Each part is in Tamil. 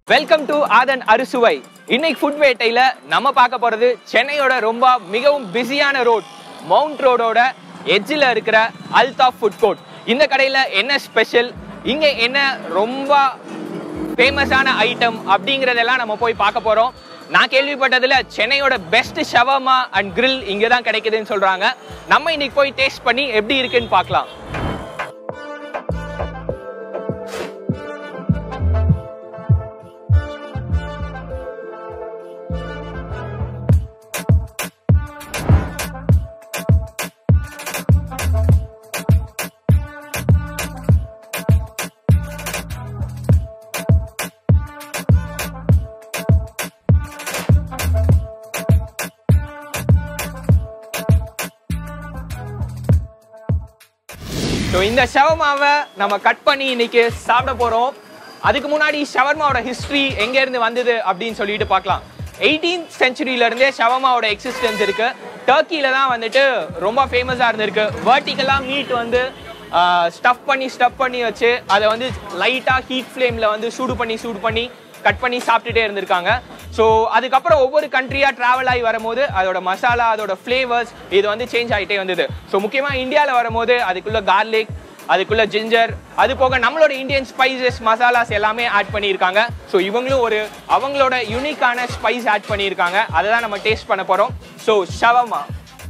வெல்கம் டு ஆதன் அறுசுவை இன்னைக்கு ஃபுட் வேட்டையில நம்ம பார்க்க போறது சென்னையோட ரொம்ப மிகவும் பிஸியான ரோட் மவுண்ட் ரோடோட எட்ஜில் இருக்கிற அல்தாஃப் ஃபுட் கோர்ட் இந்த கடையில என்ன ஸ்பெஷல் இங்க என்ன ரொம்ப ஃபேமஸான ஐட்டம் அப்படிங்கறதெல்லாம் நம்ம போய் பார்க்க போறோம் நான் கேள்விப்பட்டதுல சென்னையோட பெஸ்ட் ஷவர்மா அண்ட் grill இங்க தான் கிடைக்குதுன்னு சொல்றாங்க நம்ம இன்னைக்கு போய் டேஸ்ட் பண்ணி எப்படி இருக்குன்னு பார்க்கலாம் ஸோ இந்த ஷவர்மாவை நம்ம கட் பண்ணி இன்னைக்கு சாப்பிட போறோம் அதுக்கு முன்னாடி ஷவர்மாவோட ஹிஸ்டரி எங்க இருந்து வந்தது அப்படின்னு சொல்லிட்டு பார்க்கலாம் எயிட்டீன்த் செஞ்சுரியில இருந்தே ஷவர்மாவோட எக்ஸிஸ்டன்ஸ் இருக்கு டர்க்கியில தான் வந்துட்டு ரொம்ப ஃபேமஸா இருந்திருக்கு வெர்டிகலா மீட் வந்து ஸ்டஃப் பண்ணி ஸ்டஃப் பண்ணி வச்சு அதை வந்து லைட்டா ஹீட் ஃப்ளேம்ல வந்து சூடு பண்ணி சூடு பண்ணி கட் பண்ணி சாப்பிட்டுட்டே இருந்திருக்காங்க ஸோ அதுக்கப்புறம் ஒவ்வொரு கண்ட்ரியாக ட்ராவல் ஆகி வரும்போது அதோட மசாலா அதோட ஃப்ளேவர்ஸ் இது வந்து சேஞ்ச் ஆகிட்டே வந்தது ஸோ முக்கியமாக இந்தியாவில் வரும்போது அதுக்குள்ள கார்லிக் அதுக்குள்ள ஜிஞ்சர் அது போக நம்மளோட இந்தியன் ஸ்பைசஸ் மசாலாஸ் எல்லாமே ஆட் பண்ணியிருக்காங்க ஸோ இவங்களும் ஒரு அவங்களோட யூனிக்கான ஸ்பைஸ் ஆட் பண்ணியிருக்காங்க அதை தான் நம்ம டேஸ்ட் பண்ண போகிறோம் ஸோ ஷவமா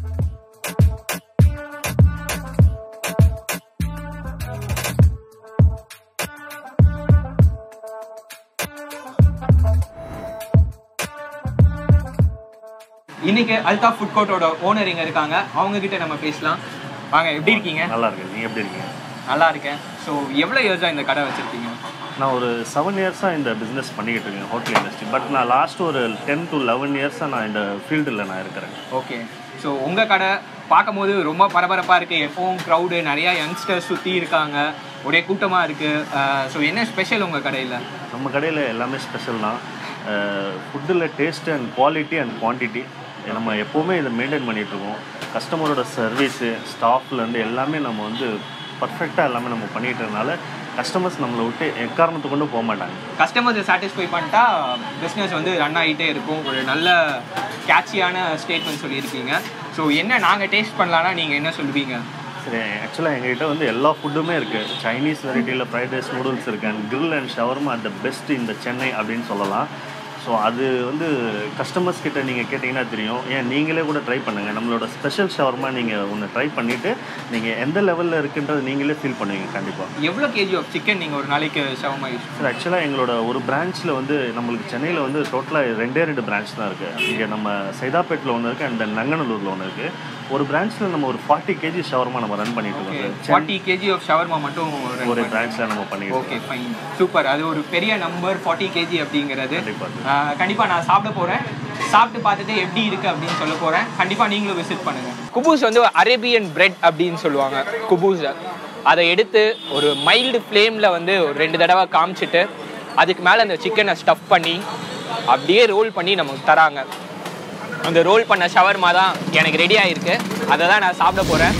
இன்னைக்கு அல்தா ஃபுட் கோர்ட்டோட ஓனர் இங்க இருக்காங்க அவங்க கிட்ட நம்ம பேசலாம் வாங்க எப்படி இருக்கீங்க நல்லா இருக்கு நீங்கள் எப்படி இருக்கீங்க நல்லா இருக்கேன் ஸோ எவ்வளோ இயர்ஸாக இந்த கடை வச்சிருக்கீங்க நான் ஒரு செவன் இயர்ஸாக இந்த பிஸ்னஸ் பண்ணிக்கிட்டு இருக்கேன் ஹோட்டல் இண்டஸ்ட்ரி பட் நான் லாஸ்ட் ஒரு டென் டு லெவன் இயர்ஸாக நான் இந்த ஃபீல்டில் நான் இருக்கிறேன் ஓகே ஸோ உங்கள் கடை பார்க்கும்போது ரொம்ப பரபரப்பாக இருக்குது எப்பவும் க்ரௌடு நிறையா யங்ஸ்டர்ஸ் சுற்றி இருக்காங்க ஒரே கூட்டமாக இருக்குது ஸோ என்ன ஸ்பெஷல் உங்கள் கடையில் நம்ம கடையில் எல்லாமே ஸ்பெஷல் தான் ஃபுட்டில் taste and quality and quantity நம்ம எப்போவுமே இதை மெயின்டைன் பண்ணிகிட்ருக்கோம் கஸ்டமரோட சர்வீஸு ஸ்டாஃப்லேருந்து எல்லாமே நம்ம வந்து பர்ஃபெக்டாக எல்லாமே நம்ம பண்ணிகிட்டதுனால கஸ்டமர்ஸ் நம்மளை விட்டு எக்காரணத்தை கொண்டு போக மாட்டாங்க கஸ்டமர்ஸை சாட்டிஸ்ஃபை பண்ணிட்டா பிஸ்னஸ் வந்து ரன் ஆகிட்டே இருக்கும் ஒரு நல்ல கேட்சியான ஸ்டேட்மெண்ட் சொல்லியிருக்கீங்க ஸோ என்ன நாங்கள் டேஸ்ட் பண்ணலான்னா நீங்கள் என்ன சொல்லுவீங்க சரி ஆக்சுவலாக எங்ககிட்ட வந்து எல்லா ஃபுட்டுமே இருக்குது சைனீஸ் வெரைட்டியில் ஃப்ரைட் ரைஸ் நூடுல்ஸ் இருக்குது and grill and shawarma the best இந்த சென்னை அப்படின்னு சொல்லலாம் ஸோ அது வந்து கஸ்டமர்ஸ் கிட்ட நீங்கள் கேட்டிங்கன்னா தெரியும் ஏன் நீங்களே கூட ட்ரை பண்ணுங்கள் நம்மளோட ஸ்பெஷல் ஷவர்மா நீங்கள் ஒன்று ட்ரை பண்ணிவிட்டு நீங்கள் எந்த லெவலில் இருக்குன்றது நீங்களே ஃபீல் பண்ணுவீங்க கண்டிப்பாக எவ்வளோ கேஜி ஆஃப் சிக்கன் நீங்கள் ஒரு நாளைக்கு ஷவமா யூஸ் சார் ஆக்சுவலாக எங்களோட ஒரு பிரான்ச்சில் வந்து நம்மளுக்கு சென்னையில் வந்து டோட்டலாக ரெண்டே ரெண்டு பிரான்ச் தான் இருக்குது இங்கே நம்ம சைதாப்பேட்டில் ஒன்று இருக்குது அண்ட் நங்கநல்லூரில் ஒன்று இருக்குது ஒரு பிரான்ச்சில் நம்ம ஒரு ஃபார்ட்டி கேஜி ஷவர்மா நம்ம ரன் பண்ணிட்டு இருக்கோம் sir forty KG of shawarma மட்டும் ஒரு பிரான்ச்சில் நம்ம பண்ணிட்டு ஓகே ஃபைன் சூப்பர் அது ஒரு பெரிய நம்பர் ஃபார்ட்டி கேஜி அப்படிங்கிறது கண்டிப்பாக ஆஹ் கண்டிப்பா நான் சாப்பிட போறேன் சாப்பிட்டு பார்த்துட்டு எப்படி இருக்கு அப்படின்னு சொல்ல போறேன் கண்டிப்பா நீங்களும் விசிட் பண்ணுங்க குபூஸ் வந்து அரேபியன் பிரெட் அப்படின்னு சொல்லுவாங்க குபூஸ் அதை எடுத்து ஒரு மைல்டு ஃப்ளேமில் வந்து ஒரு ரெண்டு தடவை காமிச்சிட்டு அதுக்கு மேலே அந்த சிக்கனை ஸ்டஃப் பண்ணி அப்படியே ரோல் பண்ணி நமக்கு தராங்க அந்த ரோல் பண்ண ஷவர்மா தான் எனக்கு ரெடி ஆயிருக்கு அதை தான் நான் சாப்பிட போறேன்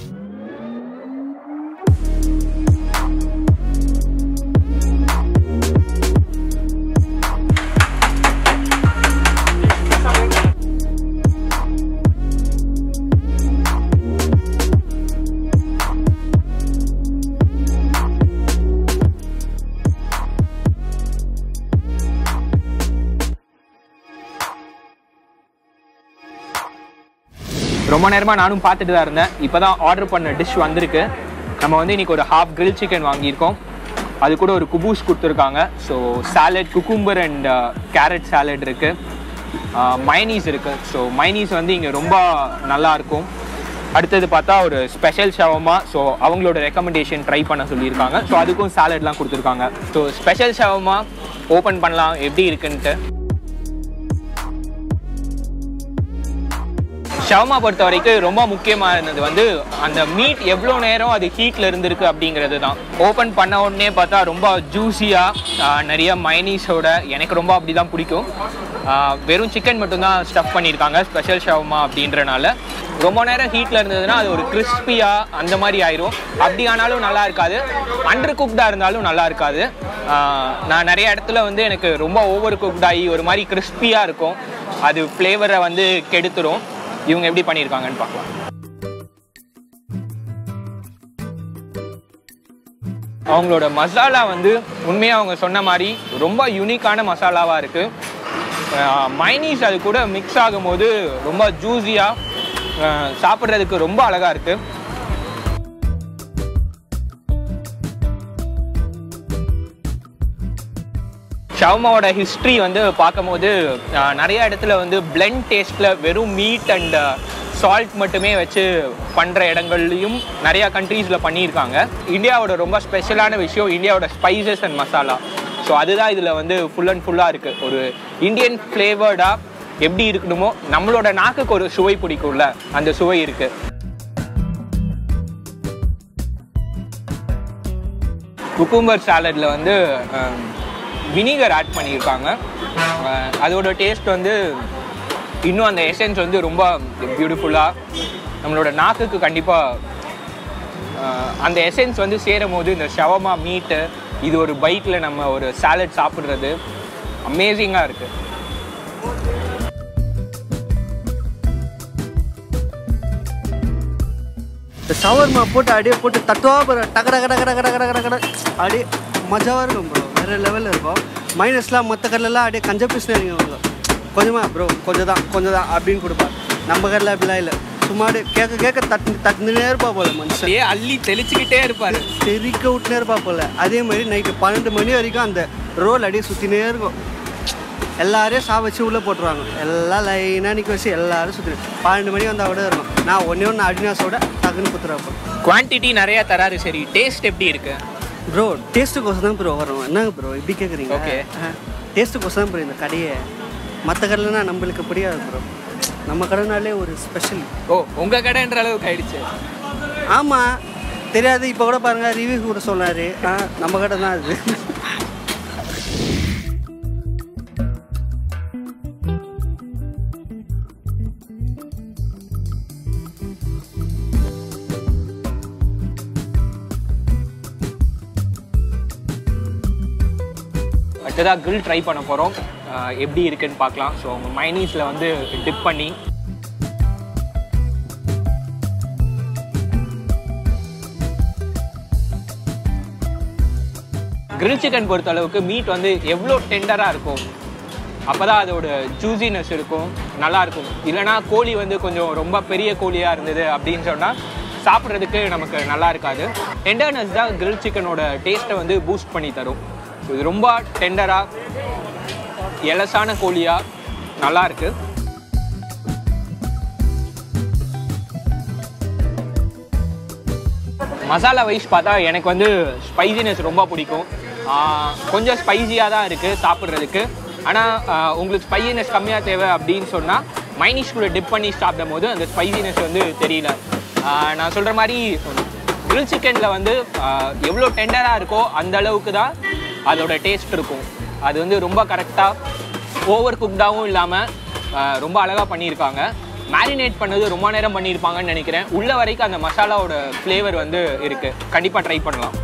ரொம்ப நேரமாக நானும் பார்த்துட்டு தான் இருந்தேன் இப்போ தான் ஆர்டர் பண்ண டிஷ் வந்திருக்கு நம்ம வந்து இன்னைக்கு ஒரு ஹாஃப் grill சிக்கன் வாங்கியிருக்கோம் அது கூட ஒரு குபூஸ் கொடுத்துருக்காங்க so salad cucumber and carrot salad இருக்குது மைனீஸ் இருக்குது ஸோ மைனீஸ் வந்து இங்கே ரொம்ப நல்லா இருக்கும் அடுத்தது பார்த்தா ஒரு ஸ்பெஷல் ஷவமா ஸோ அவங்களோட ரெக்கமெண்டேஷன் ட்ரை பண்ண சொல்லியிருக்காங்க ஸோ அதுக்கும் சாலட்லாம் கொடுத்துருக்காங்க ஸோ ஸ்பெஷல் ஷவமா ஓப்பன் பண்ணலாம் எப்படி இருக்குன்ட்டு ஷவமா பொறுத்த வரைக்கும் ரொம்ப முக்கியமானது வந்து அந்த மீட் எவ்வளோ நேரம் அது ஹீட்டில் இருந்திருக்கு அப்படிங்கிறது தான் ஓப்பன் பண்ண உடனே பார்த்தா ரொம்ப ஜூஸியாக நிறைய மைனீஸோட எனக்கு ரொம்ப அப்படி தான் பிடிக்கும் ஆஹ் வெறும் சிக்கன் மட்டும்தான் ஸ்டஃப் பண்ணியிருக்காங்க ஸ்பெஷல் ஷவமா அப்படின்றனால ரொம்ப நேரம் ஹீட்டில் இருந்ததுன்னா அது ஒரு கிறிஸ்பியாக அந்த மாதிரி ஆயிரும் அப்படி ஆனாலும் நல்லா இருக்காது அண்டர் குக்டாக இருந்தாலும் நல்லா இருக்காது நான் நிறைய இடத்துல வந்து எனக்கு ரொம்ப ஓவர் குக்ட் ஆகி ஒரு மாதிரி கிறிஸ்பியாக இருக்கும் அது ஃப்ளேவரை வந்து கெடுத்துரும் இவங்க எப்படி பண்ணியிருக்காங்கன்னு பார்க்கலாம் அவங்களோட மசாலா வந்து உண்மையாக அவங்க சொன்ன மாதிரி ரொம்ப யூனிக்கான மசாலாவாக இருக்குது மைனீஸ் அது கூட மிக்ஸ் ஆகும்போது ரொம்ப ஜூஸியாக சாப்பிட்றதுக்கு ரொம்ப அழகாக இருக்குது ஷவர்மாவோட ஹிஸ்ட்ரி வந்து பார்க்கும்போது அஹ், நிறைய இடத்துல வந்து பிளெண்ட் டேஸ்ட்டில் வெறும் மீட் அண்ட் சால்ட் மட்டுமே வச்சு பண்ணுற இடங்கள்லையும் நிறையா கண்ட்ரீஸில் பண்ணியிருக்காங்க இந்தியாவோட ரொம்ப ஸ்பெஷலான விஷயம் இந்தியாவோட ஸ்பைசஸ் அண்ட் மசாலா ஸோ அதுதான் இதில் வந்து ஃபுல் அண்ட் ஃபுல்லாக இருக்குது ஒரு இந்தியன் ஃப்ளேவர்டாக எப்படி இருக்கணுமோ நம்மளோட நாக்குக்கு ஒரு சுவை பிடிக்கும்ல அந்த சுவை இருக்குது குக்கும்பர் சாலட்ல வந்து வினிகர் ஆட் பண்ணியிருக்காங்க அஹ், அதோட டேஸ்ட் வந்து இன்னும் அந்த எசன்ஸ் வந்து ரொம்ப பியூட்டிஃபுல்லாக நம்மளோட நாக்குக்கு கண்டிப்பாக அந்த எசன்ஸ் வந்து சேரும் போது இந்த ஷவமா மீட்டு இது ஒரு பைட்டில் நம்ம ஒரு சாலட் சாப்பிட்றது அமேசிங்காக இருக்குது இந்த ஷவர்மா போட்டு அப்படியே போட்டு தட்டுவா ப்ரோ டக டக டக டக டக டக டக அப்படியே மஜாவாக இருக்கும் ப்ரோ வேறு லெவலில் இருக்கும் மைனஸ்லாம் மற்ற கடையிலலாம் அப்படியே கஞ்ச பீஸ்னு இறங்க கொஞ்சமாக ப்ரோ கொஞ்சம் தான் கொஞ்சம் தான் அப்படின்னு கொடுப்பாங்க நம்ம கடையில் அப்படிலாம் இல்லை சும்மா அப்படியே கேட்க கேட்க தட்டு தட்டுனே இருப்பா போல மனுஷன் அப்படியே அள்ளி தெளிச்சுக்கிட்டே இருப்பாரு தெறிக்க விட்டுனே இருப்பா போல அதே மாதிரி நைட்டு பன்னெண்டு மணி வரைக்கும் அந்த ரோல் அப்படியே சுற்றினே இருக்கும் எல்லாரையும் சா வச்சு உள்ளே போட்டுருவாங்க எல்லாம் லைனாக நிற்க வச்சு எல்லாரும் சுற்றி பன்னெண்டு மணி வந்தால் கூட இருக்கும் நான் ஒன்றே ஒன்று அடினாஸோட டக்குன்னு குத்துறப்போ குவான்டிட்டி நிறைய தராரு சரி டேஸ்ட் எப்படி இருக்கு ப்ரோ டேஸ்ட்டுக்கோசம் தான் ப்ரோ வரும் என்னங்க ப்ரோ இப்படி கேட்குறீங்க Okay. டேஸ்ட்டுக்கோசம் தான் ப்ரோ இந்த கடையை மற்ற கடையிலனா நம்மளுக்கு பிடிக்காது ப்ரோ நம்ம கடைனாலே ஒரு ஸ்பெஷல் ஓ உங்க கடைன்ற அளவுக்கு ஆயிடுச்சு ஆமாம் தெரியாது இப்போ கூட பாருங்கள் ரிவ்யூ கூட சொன்னார் ஆ நம்ம கடை தான் அது அடுத்ததாக grill ட்ரை பண்ண போகிறோம் எப்படி இருக்குன்னு பார்க்கலாம் ஸோ உங்கள் மைனீஸில் வந்து டிப் பண்ணி grill சிக்கன் பொறுத்த அளவுக்கு மீட் வந்து எவ்வளோ டெண்டராக இருக்கும் அப்போ தான் அதோட ஜூசினஸ் இருக்கும் நல்லா இருக்கும் இல்லைனா கோழி வந்து கொஞ்சம் ரொம்ப பெரிய கோழியாக இருந்தது அப்படின்னு சொன்னால் சாப்பிட்றதுக்கு நமக்கு நல்லா இருக்காது டெண்டர்னஸ் தான் grill சிக்கனோட டேஸ்ட்டை வந்து பூஸ்ட் பண்ணி தரும் இது ரொம்ப டெண்டராக எலசான கோழியாக நல்லா இருக்கு மசாலா வைஸ் பார்த்தா எனக்கு வந்து ஸ்பைசினஸ் ரொம்ப பிடிக்கும் ஆஹ் கொஞ்சம் ஸ்பைசியாக தான் இருக்குது சாப்பிட்றதுக்கு ஆனால் உங்களுக்கு ஸ்பைசினஸ் கம்மியாக தேவை அப்படின்னு சொன்னால் மைனிஸ் கூட டிப் பண்ணி சாப்பிடும் போது அந்த ஸ்பைசினஸ் வந்து தெரியல ஆஹ் நான் சொல்கிற மாதிரி grill சிக்கனில் வந்து ஆஹ் எவ்வளோ டெண்டராக இருக்கோ அந்த அளவுக்கு தான் அதோட டேஸ்ட் இருக்கும் அது வந்து ரொம்ப கரெக்டாக ஓவர் குக்டாகவும் இல்லாமல் ரொம்ப அழகாக பண்ணியிருக்காங்க மேரினேட் பண்ணது ரொம்ப நேரம் பண்ணியிருப்பாங்கன்னு நினைக்கிறேன் உள்ள வரைக்கும் அந்த மசாலாவோட ஃப்ளேவர் வந்து இருக்குது கண்டிப்பாக ட்ரை பண்ணலாம்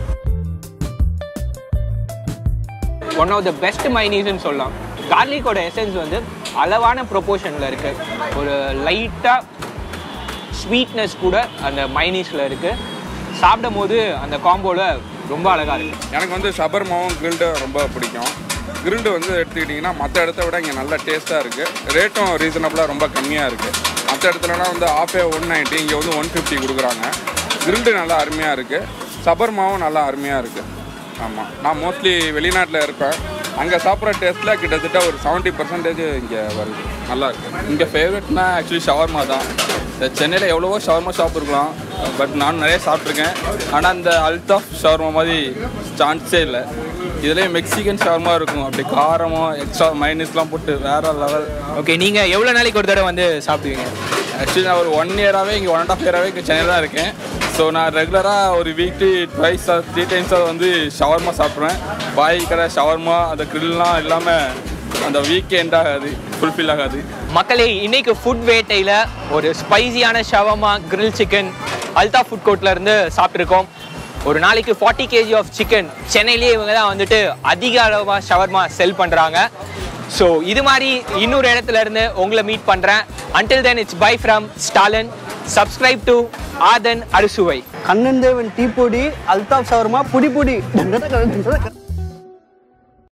ஒன் ஆஃப் த பெஸ்ட் மைனீஸ்னு சொல்லலாம் கார்லிக்கோட எசன்ஸ் வந்து அளவான ப்ரொபோர்ஷனில் இருக்குது ஒரு லைட்டாக ஸ்வீட்னஸ் கூட அந்த மைனீஸில் இருக்குது சாப்பிடும் போது அந்த காம்போவில் ரொம்ப அழகாக இருக்குது எனக்கு வந்து ஷபர்மாவும் கிரில்டு ரொம்ப பிடிக்கும் கிரில்டு வந்து எடுத்துக்கிட்டிங்கன்னா மற்ற இடத்த விட இங்கே நல்ல டேஸ்ட்டாக இருக்குது ரேட்டும் ரீசனபிளாக ரொம்ப கம்மியாக இருக்குது மற்ற இடத்துலலாம் வந்து ஆஃபே ஒன் நைன்ட்டி இங்கே வந்து ஒன் ஃபிஃப்டி கொடுக்குறாங்க கிரில்டு நல்லா அருமையாக இருக்குது சபர்மாவும் நல்லா அருமையாக இருக்குது ஆமாம் நான் மோஸ்ட்லி வெளிநாட்டில் இருப்பேன் அங்கே சாப்பிட்ற டேஸ்ட்டில் கிட்டத்தட்ட ஒரு செவன்ட்டி பர்சன்டேஜ் இங்கே வருது நல்லா இருக்குது இங்கே ஃபேவரட்னா ஆக்சுவலி ஷவர்மா தான் இந்த சென்னையில் எவ்வளவோ ஷவர்மா ஷாப் இருக்கலாம் பட் நான் நிறைய சாப்பிட்ருக்கேன் ஆனால் இந்த அல்தாஃப் ஷவர்மா மாதிரி சான்ஸே இல்லை இதுலேயே மெக்சிகன் ஷவர்மா இருக்கும் அப்படி காரமும் எக்ஸ்ட்ரா மைனஸ்லாம் போட்டு வேற லெவல் ஓகே நீங்கள் எவ்வளோ நாளைக்கு ஒரு தடவை வந்து சாப்பிடுவீங்க ஆக்சுவலி நான் ஒரு ஒன் இயராகவே இங்கே ஒன் அண்ட் ஆஃப் இயராகவே இங்கே சென்னையில் தான் இருக்கேன் ஸோ நான் ரெகுலராக ஒரு வீக்லி ட்வைஸ் த்ரீ டைம்ஸாக வந்து ஷவர்மா சாப்பிட்ருவேன் பாய் கடை ஷவர்மா அந்த க்ரில்லாம் இல்லாமல் அந்த வீக்கெண்ட் ஆகாது ஃபுல்ஃபில் ஆகாது மக்களே இன்னைக்கு ஃபுட் வேட்டையில் ஒரு ஸ்பைசியான ஷவமா grill சிக்கன் அல்தா ஃபுட் கோர்ட்ல இருந்து சாப்பிட்ருக்கோம் ஒரு நாளைக்கு ஃபார்ட்டி கேஜி ஆஃப் சிக்கன் சென்னையிலேயே இவங்க தான் வந்துட்டு அதிக அளவாக ஷவர்மா செல் பண்ணுறாங்க ஸோ இது மாதிரி இன்னொரு இடத்துல இருந்து உங்களை மீட் பண்ணுறேன் until then it's bye from Stalin subscribe to Aadhan Arusuvai Kannan தேவன் டீ பொடி அல்தாப் சவர்மா புடி புடி